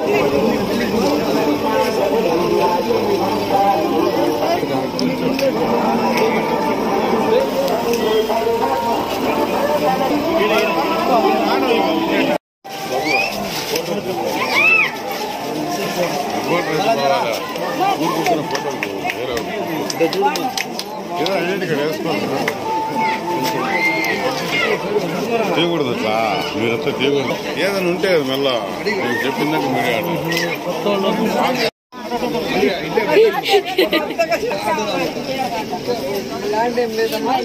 ఊరుకుంటున్న ఫోటోలు వేరే ఏదో అన్నింటికి వేసుకోండి తీయకూడదు అట్లా మీరంతా తీయకూడదు ఏదైనా ఉంటే కదా మళ్ళా నేను చెప్పిందాక మీరే ఆడాలి ల్యాండ్ ఏం లేదమ్మా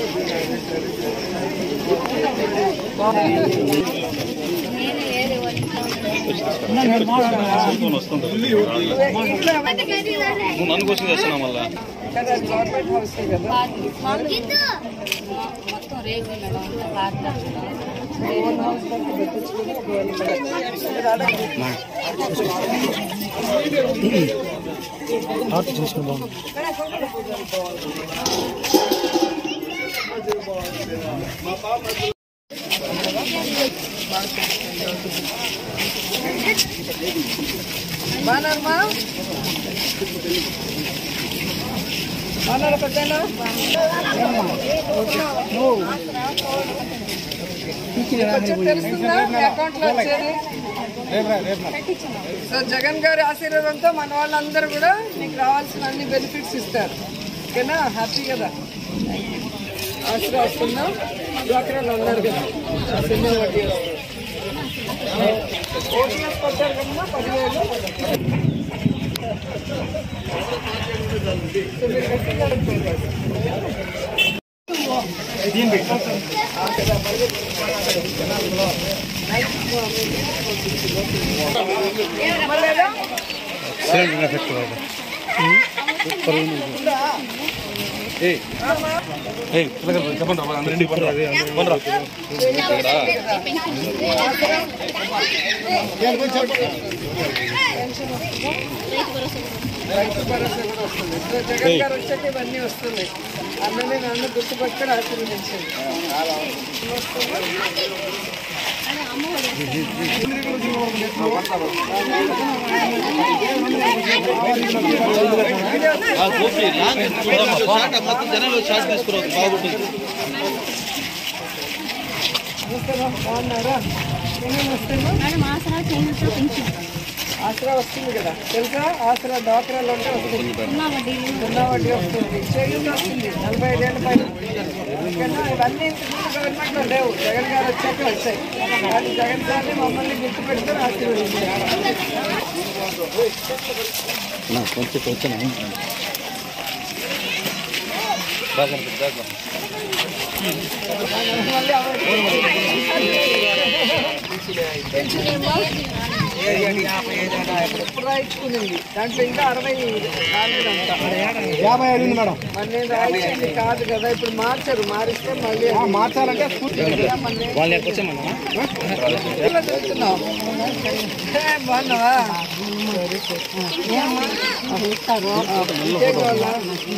ఇంట్లో నన్ను కోసం చేస్తున్నాం మళ్ళా కదా గవర్నమెంట్ హౌస్ కదా మొత్తం రేగు కాదు ఓన్ హౌస్ కంటే పెట్టించుకుని ఒకవేళ బాగున్నారమ్మా బాగున్నారా పెద్దనా కొంచెం తెలుస్తుందా మీ అకౌంట్ లో వచ్చేది సో జగన్ గారి ఆశీర్వాదంతో మన వాళ్ళందరూ కూడా మీకు రావాల్సిన అన్ని బెనిఫిట్స్ ఇస్తారు ఓకేనా హ్యాపీ కదా ఆశీర్వాద వస్తుందా డ్వాక్రాలు ఉన్నారు కదా సినిమా వడ్డీ వస్తుంది ఓటీఎస్ కొట్టారు కదమ్మా పదివేలు సో మీరు గట్టిగా అడుగుతారు. మళ్ళీ రైతు భరోసా కూడా వస్తుంది సో జగన్ గారు వచ్చాక ఇవన్నీ వస్తున్నాయి అన్ననే నన్ను గుర్తుపట్టుకొని ఆశీర్వదించండి జనాలు షార్ట్ తీసుకురావద్దు బాగుంటుంది నమస్తేమా బాగున్నారా ఏమేమి వస్తాయమ్మా మేడం ఆసరా చేయించా పెన్షన్ ఆసరా వస్తుంది కదా తెలుసా ఆసరా డాక్టర్లు అంటే వస్తుంది ఉన్న వడ్డీలు సున్నా వడ్డీ వస్తుంది చేయూత వస్తుంది నలభై ఐదేళ్ళ పైన ఓకేనా ఇవన్నీ ఇంతకుముందు గవర్నమెంట్లో లేవు జగన్ గారు వచ్చాక వచ్చాయి కానీ జగన్ గారిని మమ్మల్ని గుర్తు పెట్టుకొని ఆశీర్వదించారు కొంచెం వచ్చాను మళ్ళీ ఇప్పుడు రాయించుకునింది దాంట్లో ఇంకా అరవై కాలేదంట యాభై ఐదు మేడం మరి నేను రాయించింది కాదు కదా ఇప్పుడు మార్చారు మారిస్తే మళ్ళీ మార్చాలంటే వాళ్ళు ఎక్కడికి వచ్చామన్నా ఎలా తిరుగుతున్నావు? ఏ, బాగున్నావా ఇదే కావాలా?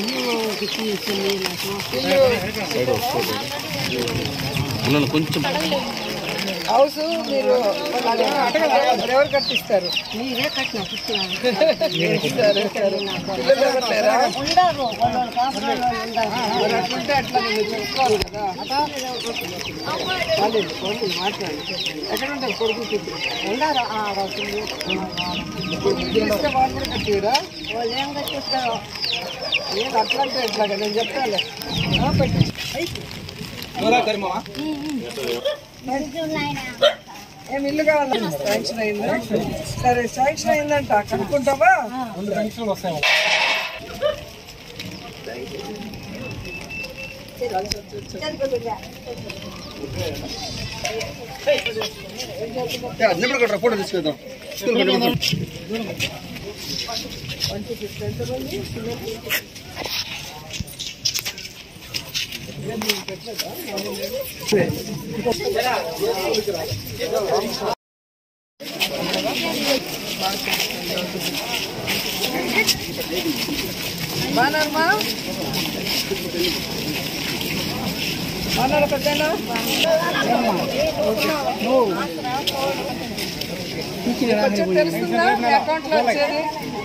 ఇల్లు కొంచెం హౌస్ మీరు మరి ఎవరు కట్టిస్తారు మీరే కట్టిన సరే సరే పిల్లలు ఎవరు లేరా? ఉండరు వాళ్ళు కాపురాలు ఉండరు మరి అట్లుంటే అట్లా మీరు చూసుకోవాలి కదా వాళ్ళు వాళ్ళు మాట్లాడి ఎక్కడ ఉంటారు కొడుకు కూతురు ఉండరు ఆడవుతుంది కొడుకు తెలిస్తే వాళ్ళు కూడా కట్టిరా వాళ్ళు ఏం కట్టిస్తారు నేను అట్లా అంటే ఎట్లాగా నేను చెప్తాలే ఆ, పెట్టు ఏం ఇల్లు కావాలా శాంక్షన్ అయిందా సరే శాంక్షన్ అయిందంట కనుక్కుంటావా రెండు పెన్షన్లు వస్తాయి ఫోటో తీసుకెళ్దాం బాగున్నారమ్మా బాగున్నారా పెద్దనా వచ్చేది తెలుస్తుందా మీ అకౌంట్ లో వచ్చేది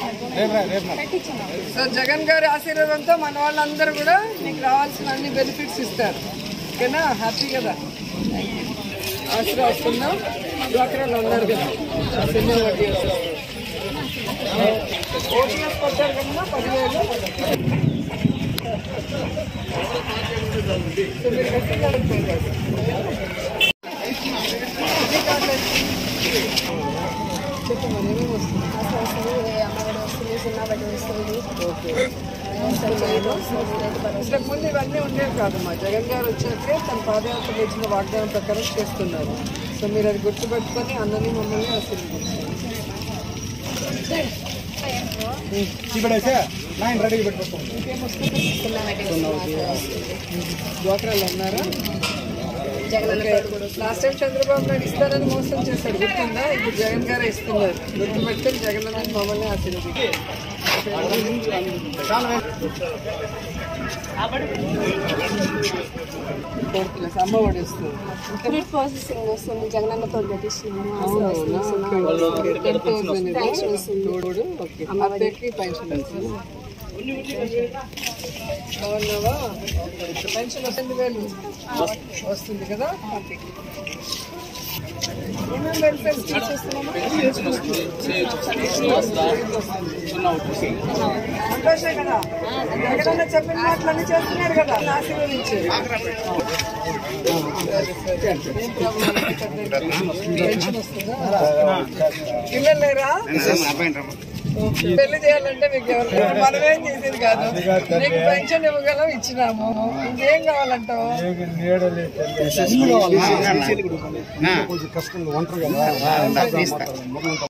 సో జగన్ గారి ఆశీర్వాదంతో మన వాళ్ళందరూ కూడా మీకు రావాల్సిన అన్ని బెనిఫిట్స్ ఇస్తారు ఓకేనా హ్యాపీ కదా ఆశీర్వాదం వస్తుందాం డ్వాక్రాలు ఉన్నారు కదా చిన్న వడ్డీ వస్తుంది ఓటీఎస్ కొట్టారు కదా పదివేలు సో మీరు గట్టిగా అడుగుతారు. చెప్పు మరి ఏమేమి వస్తుంది అమ్మఒడి వస్తుంది చిన్న బడ్డీ వస్తుంది ఇంతకు ముందు ఇవన్నీ ఉండేవి కాదమ్మా జగన్ గారు వచ్చాకే తన పాదయాత్రలో ఇచ్చిన వాగ్దానం ప్రకారం చేస్తున్నారు సో మీరు అది గుర్తుపెట్టుకొని అన్నని మమ్మల్ని ఆశీర్వదించారు చూపెడేసే నైన్ రెడీ పెట్టుకోండి డ్వాక్రాలు ఉన్నారా లాస్ట్ టైం చంద్రబాబు నాయుడు ఇస్తారని మోసం చేశాడు గుర్తుందా ఇప్పుడు జగన్ గారే ఇస్తున్నారు గుర్తుపెట్టుకొని జగన్ అన్నని మమ్మల్ని ఆశీర్వదించారు ఫోర్త్ క్లాస్ అమ్మ ఒడి వస్తుంది ఫుడ్ ప్రాసెసింగ్ వస్తుంది జగనన్నతో పెట్టిస్తున్నాము టెన్ థౌసండ్ తోడు ఓకే అత్తకి పెన్షన్ వస్తుంది బాగున్నావా పెన్షన్ వస్తుంది వేలు వస్తుంది కదా ఏమేమి వెల్ఫేర్ స్కీమ్స్ సంతోషే కదా ఎక్కడన్నా చెప్పిన మాటలన్నీ చేస్తున్నారు కదా ఆశీర్వదించారు పెన్షన్ వస్తుందా పిల్లలు లేరా పెళ్లి చేయాలంటే మీకు ఎవరు లేరు. మనమేం చేసేది కాదు నీకు పెన్షన్ ఇవ్వగలం ఇచ్చినాము ఇంకేం కావాలంటావు కొంచెం కష్టంగా ఒంటరి కదా